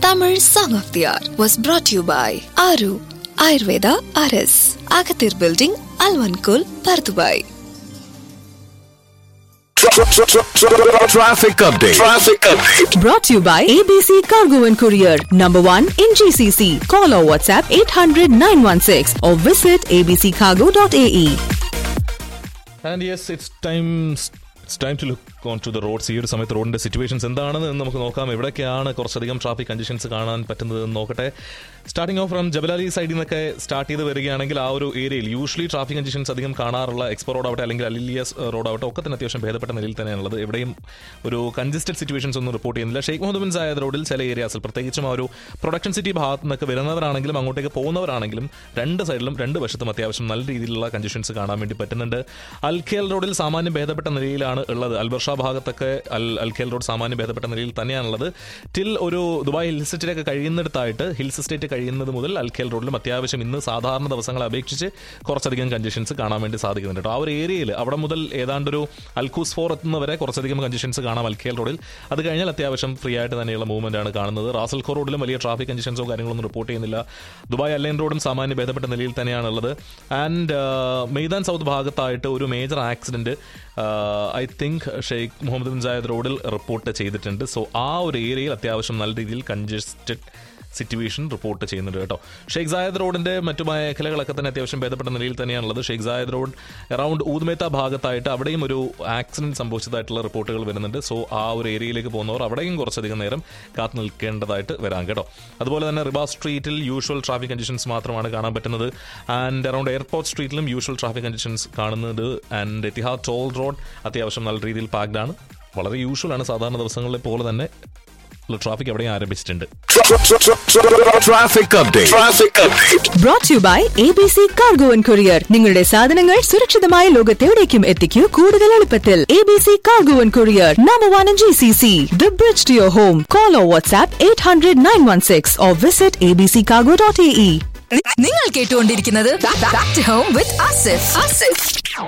Tamil Song of the Hour was brought to you by Aru Ayurveda RS, Agathir Building, Alvankul, Pardubai. Traffic update. Traffic update. Brought to you by ABC Cargo and Courier, number one in GCC. Call or WhatsApp 800 916 or visit abccargo.ae. And yes it's time it's time to look on to the roads ഈ ഒരു സമയത്ത് റോഡിന്റെ situations എന്താണെന്ന് നമുക്ക് നോക്കാം എവിടെയൊക്കെയാണ് കുറച്ചധികം traffic conditions കാണാൻ പറ്റുന്നത് എന്ന് നോക്കട്ടെ സ്റ്റാർട്ടിംഗ് ഓഫ് ഫ്രം ജബലാലി സൈഡിൽ നിന്നൊക്കെ സ്റ്റാർട്ട് ചെയ്ത് വരികയാണെങ്കിൽ ആ ഒരു ഏരിയയിൽ യൂഷ്വലി ട്രാഫിക് കണ്ടീഷൻസ് അധികം കാണാറുള്ള എക്സ്പോ റോഡ് ആവട്ടെ അല്ലെങ്കിൽ അലിലിയസ് റോഡ് ആവട്ടെ ഒക്കെ തന്നെ അത്യാവശ്യം ഭേദപ്പെട്ട നിലയിൽ തന്നെയാണുള്ളത് എവിടെയും ഒരു കൺജസ്റ്റഡ് സിറ്റുവേഷൻസ് ഒന്നും റിപ്പോർട്ട് ചെയ്യുന്നില്ല ഷെയ്ഖ് മുഹമ്മദ് ബിൻ സായദ് റോഡിൽ ചില ഏരിയാസിൽ പ്രത്യേകിച്ചും ആ ഒരു പ്രൊഡക്ഷൻ സിറ്റി ഭാഗത്ത് നിന്നൊക്കെ വരുന്നവരാണെങ്കിലും അങ്ങോട്ടേക്ക് പോകുന്നവരാണെങ്കിലും രണ്ട് സൈഡിലും രണ്ട് വശത്തും അത്യാവശ്യം നല്ല രീതിയിലുള്ള കണ്ടീഷൻസ് കാണാൻ വേണ്ടി പറ്റുന്നുണ്ട് അൽഖേൽ റോഡിൽ സാമാന്യം ഭേദപ്പെട്ട നിലയിലാണ് ഉള്ളത് അൽബർഷ ഭാഗത്തൊക്കെ അൽ അൽഖേൽ റോഡ് സാമാന്യം ഭേദപ്പെട്ട നിലയിൽ തന്നെയാണുള്ളത് ടിൽ ഒരു ദുബായ് ഹിൽ എസ്റ്റേറ്റിലൊക്കെ കഴിയുന്നിടത്തായിട്ട് ഹിൽസ് എസ്റ്റേറ്റ് കഴിയുന്നത് മുതൽ അൽഖേൽ റോഡിലും അത്യാവശ്യം ഇന്ന് സാധാരണ ദിവസങ്ങളെ അപേക്ഷിച്ച് കുറച്ചധികം കണ്ടീഷൻസ് കാണാൻ വേണ്ടി സാധിക്കുന്നുണ്ട് കേട്ടോ ആ ഒരു ഏരിയയിൽ അവിടെ മുതൽ ഏതാണ്ടൊരു അൽക്കൂസ് ഫോർ എത്തുന്നവരെ കുറച്ചധികം കണ്ടീഷൻസ് കാണാം അൽഖേൽ റോഡിൽ അത് കഴിഞ്ഞാൽ അത്യാവശ്യം ഫ്രീ ആയിട്ട് തന്നെയുള്ള മൂവ്മെന്റ് ആണ് കാണുന്നത് റാസൽ ഖോർ റോഡിലും വലിയ ട്രാഫിക് കണ്ടീഷൻസോ കാര്യങ്ങളൊന്നും റിപ്പോർട്ട് ചെയ്യുന്നില്ല ദുബായ് അല്ലൈൻ റോഡും സാമാന്യ ഭേദപ്പെട്ട നിലയിൽ തന്നെയാണുള്ളത് ആൻഡ് മെയ്താൻ സൗത്ത് ഭാഗത്തായിട്ട് ഒരു major accident I think Sheikh Mohammed bin Zayed റോഡിൽ റിപ്പോർട്ട് ചെയ്തിട്ടുണ്ട് സോ ആ ഒരു ഏരിയയിൽ അത്യാവശ്യം നല്ല രീതിയിൽ കൺജസ്റ്റഡ് സിറ്റുവേഷൻ റിപ്പോർട്ട് ചെയ്യുന്നുണ്ട് കേട്ടോ ഷെയ്ഖ് സായദ് റോഡിന്റെ മറ്റു മേഖലകളൊക്കെ തന്നെ അത്യാവശ്യം ഭേദപ്പെട്ട നിലയിൽ തന്നെയാണുള്ളത് Sheikh Zayed road around Oud Metha ഭാഗത്തായിട്ട് അവിടെയും ഒരു ആക്സിഡന്റ് സംഭവിച്ചതായിട്ടുള്ള റിപ്പോർട്ടുകൾ വരുന്നുണ്ട് സോ ആ ഒരു ഏരിയയിലേക്ക് പോകുന്നവർ അവിടെയും കുറച്ചധികം നേരം കാത്തു നിൽക്കേണ്ടതായിട്ട് വരാം കേട്ടോ അതുപോലെ തന്നെ റിബാ സ്ട്രീറ്റിൽ യൂഷ്വൽ ട്രാഫിക് കണ്ടീഷൻസ് മാത്രമാണ് കാണാൻ പറ്റുന്നത് ആൻഡ് അറൌണ്ട് എയർപോർട്ട് സ്ട്രീറ്റിലും യൂഷ്വൽ ട്രാഫിക് കണ്ടീഷൻസ് കാണുന്നത് ആൻഡ് എത്തിഹാദ് ടോൾ റോഡ് അത്യാവശ്യം നല്ല രീതിയിൽ പാക്ഡ് ആണ് വളരെ യൂഷ്വൽ ആണ് സാധാരണ ദിവസങ്ങളിലെ പോലെ തന്നെ ട്രാഫിക് എവിടെയും ആരംഭിച്ചിട്ടുണ്ട് Traffic update. Traffic update. Brought to you by ABC Cargo and Courier. നിങ്ങളുടെ സാധനങ്ങൾ സുരക്ഷിതമായ ലോകത്തെവിടേക്കും എത്തിക്കൂ കൂടുതൽ എളുപ്പത്തിൽ ABC Cargo and Courier, number one in GCC. The bridge to your home. Call or WhatsApp 800 916 or visit abccargo.ae. നിങ്ങൾ കേട്ടുകൊണ്ടിരിക്കുന്നത് back to home with Asif Asif